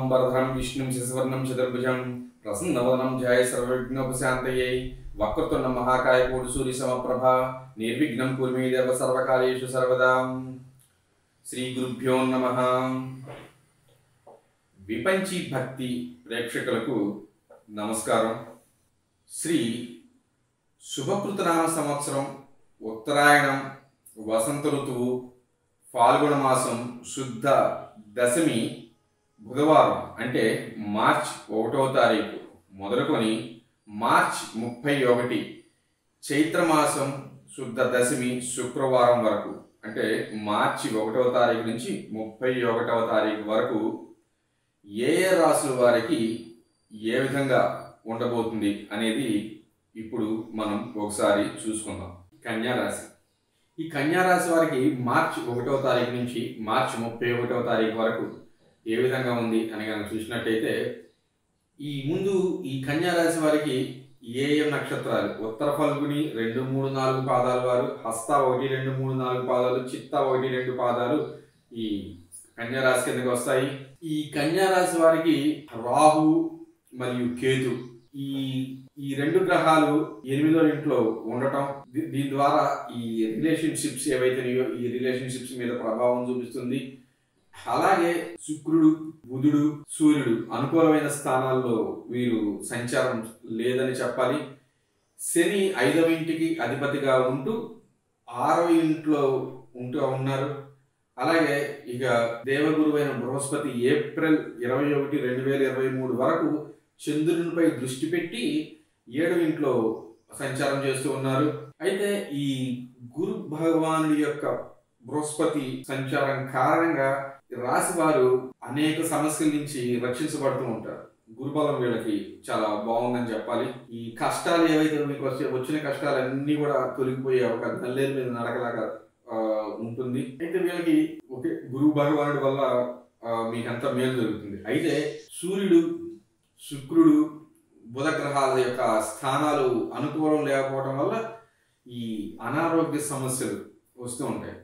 శుక్లాంబరధరం విష్ణుం శశివర్ణం చతుర్భుజం ప్రసన్నవదనం ధ్యాయ సర్వవిఘ్నోపశాంతయై వక్రతుండ మహాకాయ కోటి సూర్య సమప్రభ నిర్విఘ్నం కుర్మే దేవ సర్వకార్యేషు సర్వదా శ్రీ గురుభ్యో నమ విపంచి భక్తి ప్రేక్షకులకు నమస్కారం శ్రీ శుభకృతనామ సంవత్సరం ఉత్తరాయణం వసంత ఋతువు ఫాల్గుణ మాసం శుద్ధ దశమి బుధవారం అంటే మార్చ్ ఒకటవ తారీఖు మొదలుకొని మార్చ్ ముప్పై ఒకటి చైత్రమాసం శుద్ధ దశమి శుక్రవారం వరకు అంటే మార్చి ఒకటవ తారీఖు నుంచి ముప్పై ఒకటవ తారీఖు వరకు ఏ ఏ రాసుల వారికి ఏ విధంగా ఉండబోతుంది అనేది ఇప్పుడు మనం ఒకసారి చూసుకుందాం కన్యా రాశి ఈ కన్యా రాశి వారికి మార్చి ఒకటవ తారీఖు నుంచి మార్చి ముప్పై ఒకటవ తారీఖు వరకు ఏ విధంగా ఉంది అని కనుక చూసినట్టయితే ఈ ముందు ఈ కన్యా రాశి వారికి ఏ ఏ నక్షత్రాలు ఉత్తర ఫల్గుని రెండు మూడు నాలుగు పాదాలు వారు హస్త ఒకటి రెండు మూడు నాలుగు పాదాలు చిత్త ఒకటి రెండు పాదాలు ఈ కన్యా రాశి కిందకి వస్తాయి ఈ కన్యా రాశి వారికి రాహు మరియు కేతు ఈ ఈ రెండు గ్రహాలు ఎనిమిదో ఇంట్లో ఉండటం దీ- దీని ద్వారా ఈ రిలేషన్షిప్స్ ఏవైతున్నాయో ఈ రిలేషన్షిప్స్ మీద ప్రభావం చూపిస్తుంది అలాగే శుక్రుడు బుధుడు సూర్యుడు అనుకూలమైన స్థానాల్లో వీరు సంచారం లేదని చెప్పాలి శని ఐదవ ఇంటికి అధిపతిగా ఉంటూ ఆరవ ఇంట్లో ఉంటూ ఉన్నారు అలాగే ఇక దేవగురువైన బృహస్పతి ఏప్రిల్ ఇరవై ఒకటి రెండు వేల ఇరవై మూడు వరకు చంద్రునిపై దృష్టి పెట్టి ఏడవ ఇంట్లో సంచారం చేస్తూ ఉన్నారు అయితే ఈ గురు భగవానుడి యొక్క బృహస్పతి సంచారం కారణంగా రాశి వారు అనేక సమస్యల నుంచి రక్షించబడుతూ ఉంటారు గురుబలం వీళ్ళకి చాలా బాగుందని చెప్పాలి ఈ కష్టాలు ఏవైతే మీకు వచ్చే వచ్చిన కష్టాలన్నీ కూడా తొలగిపోయే ఒక నల్లేరు మీద నడకలాగా ఆ, ఉంటుంది అయితే వీళ్ళకి ఒకే గురు భగవానుడి వల్ల ఆ, మీకంతా మేలు జరుగుతుంది అయితే సూర్యుడు శుక్రుడు బుధ గ్రహాల యొక్క స్థానాలు అనుకూలం లేకపోవడం వల్ల ఈ అనారోగ్య సమస్యలు వస్తూ ఉంటాయి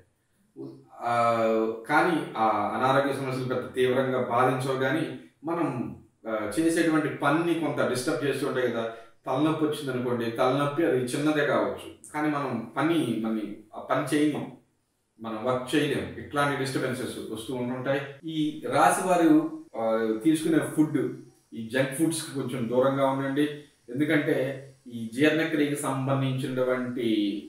ఆ, కానీ ఆ అనారోగ్య సమస్యలు పెద్ద తీవ్రంగా బాధించవు కానీ మనం ఆ, చేసేటువంటి పనిని కొంత డిస్టర్బ్ చేస్తూ ఉంటాయి కదా తలనొప్పి వచ్చింది అనుకోండి తలనొప్పి అది చిన్నదే కావచ్చు కానీ మనం పని మన ఆ పని చేయలేం మనం వర్క్ చేయలేం ఇట్లాంటి డిస్టర్బెన్సెస్ వస్తూ ఉంటుంటాయి ఈ రాశి వారు ఆ, తీసుకునే ఫుడ్ ఈ జంక్ ఫుడ్స్ కి కొంచెం దూరంగా ఉండండి ఎందుకంటే ఈ జీర్ణక్రియకి సంబంధించినటువంటి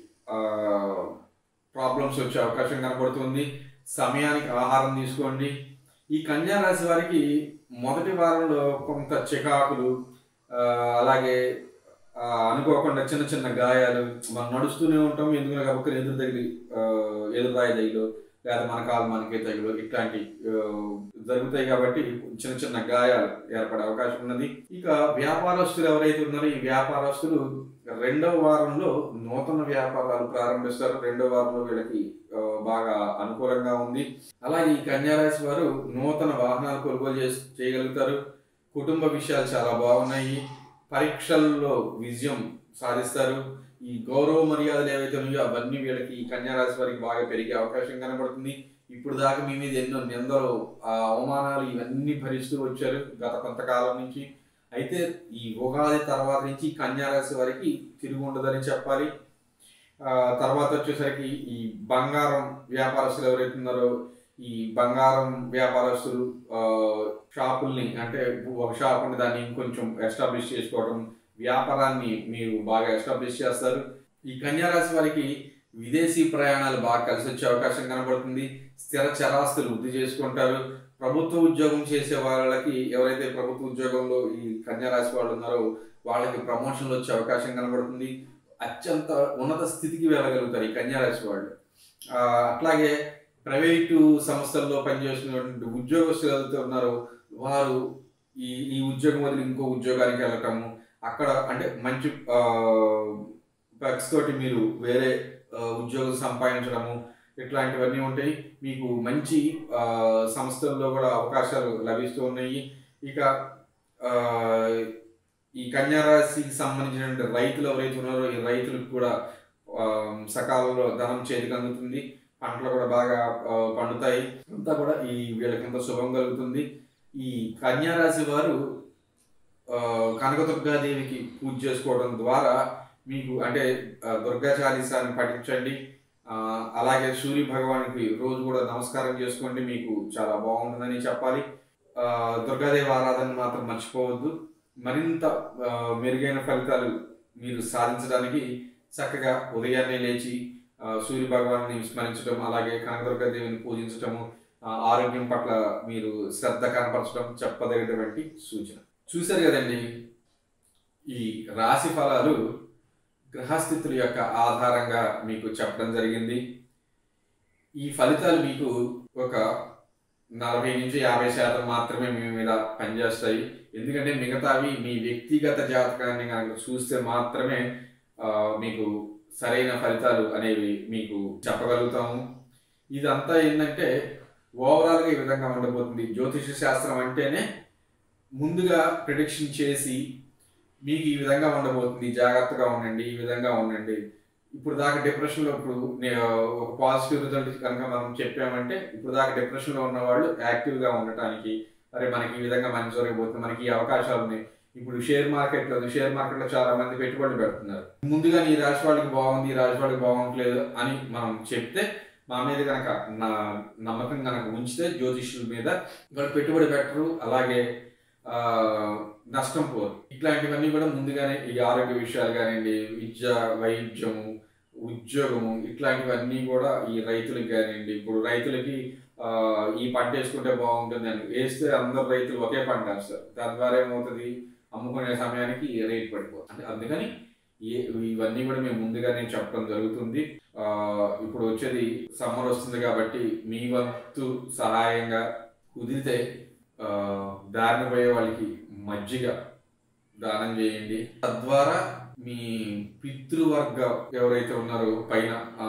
ప్రాబ్లమ్స్ వచ్చే అవకాశం కనబడుతుంది సమయానికి ఆహారం తీసుకోండి ఈ కన్యా రాశి వారికి మొదటి వారంలో కొంత చికాకులు ఆ, అలాగే ఆ, అనుకోకుండా చిన్న చిన్న గాయాలు మనం నడుస్తూనే ఉంటాం ఎందుకంటే కాబట్టి ఎదురు తగిలి ఆ, ఎదురు రాయి తగిలు లేదా మన కాలు మనకే తగిలు ఇట్లాంటి ఆ, జరుగుతాయి కాబట్టి చిన్న చిన్న గాయాలు ఏర్పడే అవకాశం ఉన్నది ఇక వ్యాపారస్తులు ఎవరైతే ఉన్నారో ఈ వ్యాపారస్తులు రెండవ వారంలో నూతన వ్యాపారాలు ప్రారంభిస్తారు రెండవ వారంలో వీళ్ళకి ఆ, బాగా అనుకూలంగా ఉంది అలాగే ఈ కన్యారాశి వారు నూతన వాహనాలు కొనుగోలు చేసి చేయగలుగుతారు కుటుంబ విషయాలు చాలా బాగున్నాయి పరీక్షల్లో విజయం సాధిస్తారు ఈ గౌరవ మర్యాదలు ఏవైతే ఉన్నాయో అవన్నీ వీళ్ళకి ఈ కన్యారాశి వారికి బాగా పెరిగే అవకాశం కనబడుతుంది ఇప్పుడు దాకా మీ మీద ఎన్నో నిందలు ఆ అవమానాలు ఇవన్నీ భరిస్తూ వచ్చారు గత కొంతకాలం నుంచి అయితే ఈ ఉగాది తర్వాత నుంచి ఈ కన్యారాశి వారికి తిరిగి ఉండదని చెప్పాలి ఆ, తర్వాత వచ్చేసరికి ఈ బంగారం వ్యాపారస్తులు ఎవరైతే ఉన్నారో ఈ బంగారం వ్యాపారస్తులు ఆ, షాపుల్ని అంటే ఒక షాపుని దాన్ని ఇంకొంచెం ఎస్టాబ్లిష్ చేసుకోవడం వ్యాపారాన్ని మీరు బాగా ఎస్టాబ్లిష్ చేస్తారు ఈ కన్యా రాశి వారికి విదేశీ ప్రయాణాలు బాగా కలిసి వచ్చే అవకాశం కనబడుతుంది స్థిర చరాస్తులు వృద్ధి చేసుకుంటారు ప్రభుత్వ ఉద్యోగం చేసే వాళ్ళకి ఎవరైతే ప్రభుత్వ ఉద్యోగంలో ఈ కన్యా రాశి వాళ్ళు ఉన్నారో వాళ్ళకి ప్రమోషన్లు వచ్చే అవకాశం కనబడుతుంది అత్యంత ఉన్నత స్థితికి వెళ్ళగలుగుతారు ఈ కన్యా రాశి వాళ్ళు ఆ, అట్లాగే ప్రైవేటు సంస్థల్లో పనిచేస్తున్నటువంటి ఉద్యోగస్తులు ఎవరైతే ఉన్నారో వారు ఈ ఈ ఉద్యోగం వదిలి ఇంకో ఉద్యోగానికి వెళ్ళటము అక్కడ అంటే మంచి బగ్స్ తోటి మీరు వేరే ఆ, ఉద్యోగం సంపాదించడము ఇట్లాంటివన్నీ ఉంటాయి మీకు మంచి ఆ, సంస్థల్లో కూడా అవకాశాలు లభిస్తూ ఉన్నాయి ఇక ఆ, ఈ కన్యారాశికి సంబంధించినటువంటి రైతులు ఎవరైతే ఉన్నారో ఈ రైతులకు కూడా ఆ, సకాలంలో ధనం చేతికి అందుతుంది పంటలు కూడా బాగా ఆ, పండుతాయి అంతా కూడా ఈ వీళ్ళకింత శుభం కలుగుతుంది ఈ కన్యా రాశి వారు ఆ, కనకదుర్గాదేవికి పూజ చేసుకోవడం ద్వారా మీకు అంటే ఆ, దుర్గా చాలీసాని పఠించండి ఆ, అలాగే సూర్య భగవానికి రోజు కూడా నమస్కారం చేసుకోండి మీకు చాలా బాగుంటుందని చెప్పాలి ఆ, దుర్గాదేవి ఆరాధన మాత్రం మర్చిపోవద్దు మరింత ఆ, మెరుగైన ఫలితాలు మీరు సాధించడానికి చక్కగా ఉదయాన్నే లేచి ఆ, సూర్య భగవాన్ని స్మరించడం అలాగే కనకదుర్గాదేవిని పూజించటము ఆ, ఆరోగ్యం పట్ల మీరు శ్రద్ధ కనపరచడం చెప్పదగినటువంటి సూచన చూశారు కదండి ఈ రాశి ఫలాలు గ్రహస్థితుల యొక్క ఆధారంగా మీకు చెప్పడం జరిగింది ఈ ఫలితాలు మీకు ఒక నలభై నుంచి యాభై శాతం మాత్రమే మీ మీద పనిచేస్తాయి ఎందుకంటే మిగతావి మీ వ్యక్తిగత జాతకాన్ని కనుక చూస్తే మాత్రమే ఆ, మీకు సరైన ఫలితాలు అనేవి మీకు చెప్పగలుగుతాము ఇదంతా ఏంటంటే ఓవరాల్గా ఈ విధంగా ఉండబోతుంది జ్యోతిష శాస్త్రం అంటేనే ముందుగా ప్రిడిక్షన్ చేసి మీకు ఈ విధంగా ఉండబోతుంది జాగ్రత్తగా ఉండండి ఈ విధంగా ఉండండి ఇప్పుడు దాకా డిప్రెషన్లో ఇప్పుడు నే- ఒక పాజిటివ్ రిజల్ట్ కనుక మనం చెప్పామంటే ఇప్పుడు దాకా డిప్రెషన్లో ఉన్న వాళ్ళు యాక్టివ్గా ఉండటానికి అరే మనకి ఈ విధంగా మంచి జరగబోతుంది మనకి ఈ అవకాశాలు ఉన్నాయి ఇప్పుడు షేర్ మార్కెట్లో షేర్ మార్కెట్లో చాలా మంది పెట్టుబడులు పెడుతున్నారు ముందుగా ఈ రాశి వాళ్ళకి బాగుంది ఈ రాశి వాళ్ళకి బాగుంటలేదు అని మనం చెప్తే మా మీద కనుక నా నమ్మకం కనుక ఉంచితే జ్యోతిష్యుల మీద వాళ్ళు పెట్టుబడి పెట్టరు అలాగే ఆ, నష్టం పోరు ఇట్లాంటివన్నీ కూడా ముందుగానే ఈ ఆరోగ్య విషయాలు కానివ్వండి విద్య వైద్యము ఉద్యోగము ఇట్లాంటివన్నీ కూడా ఈ రైతులకు కానివ్వండి ఇప్పుడు రైతులకి ఆ, ఈ పంట వేసుకుంటే బాగుంటుంది అని వేస్తే అందరు రైతులు ఒకే పంట వేస్తారు దాని ద్వారా ఏమవుతుంది అమ్ముకునే సమయానికి రేట్ పడిపోతుంది అంటే అందుకని ఏ ఇవన్నీ కూడా మేము ముందుగానే చెప్పడం జరుగుతుంది ఆ, ఇప్పుడు వచ్చేది సమ్మర్ వస్తుంది కాబట్టి మీ వంతు సహాయంగా కుదిరితే ఆ, దారిన పోయే వాళ్ళకి మజ్జిగ దానం చేయండి తద్వారా మీ పితృవర్గ ఎవరైతే ఉన్నారో పైన ఆ,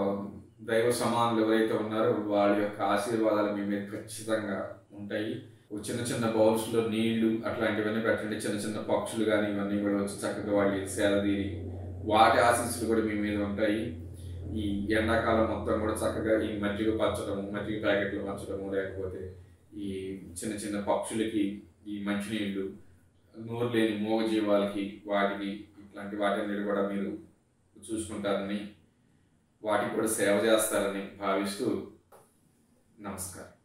దైవ సమానులు ఎవరైతే ఉన్నారో వాళ్ళ యొక్క ఆశీర్వాదాలు మీ మీద ఖచ్చితంగా ఉంటాయి ఓ చిన్న చిన్న బౌల్స్ లో నీళ్లు అట్లాంటివన్నీ పెట్టండి చిన్న చిన్న పక్షులు కానీ ఇవన్నీ కూడా వచ్చి చక్కగా వాళ్ళకి సేదతీరి వాటి ఆశీస్సులు కూడా మీ మీద ఉంటాయి ఈ ఎండాకాలం మొత్తం కూడా చక్కగా ఈ మజ్జిగ పచ్చడము మజ్జిగ ప్యాకెట్లు పంచడము లేకపోతే ఈ చిన్న చిన్న పక్షులకి ఈ మంచినీళ్ళు నోరు లేని మూగ జీవాలకి వాటికి ఇట్లాంటి వాటిని కూడా మీరు చూసుకుంటారని వాటికి కూడా సేవ చేస్తారని భావిస్తూ నమస్కారం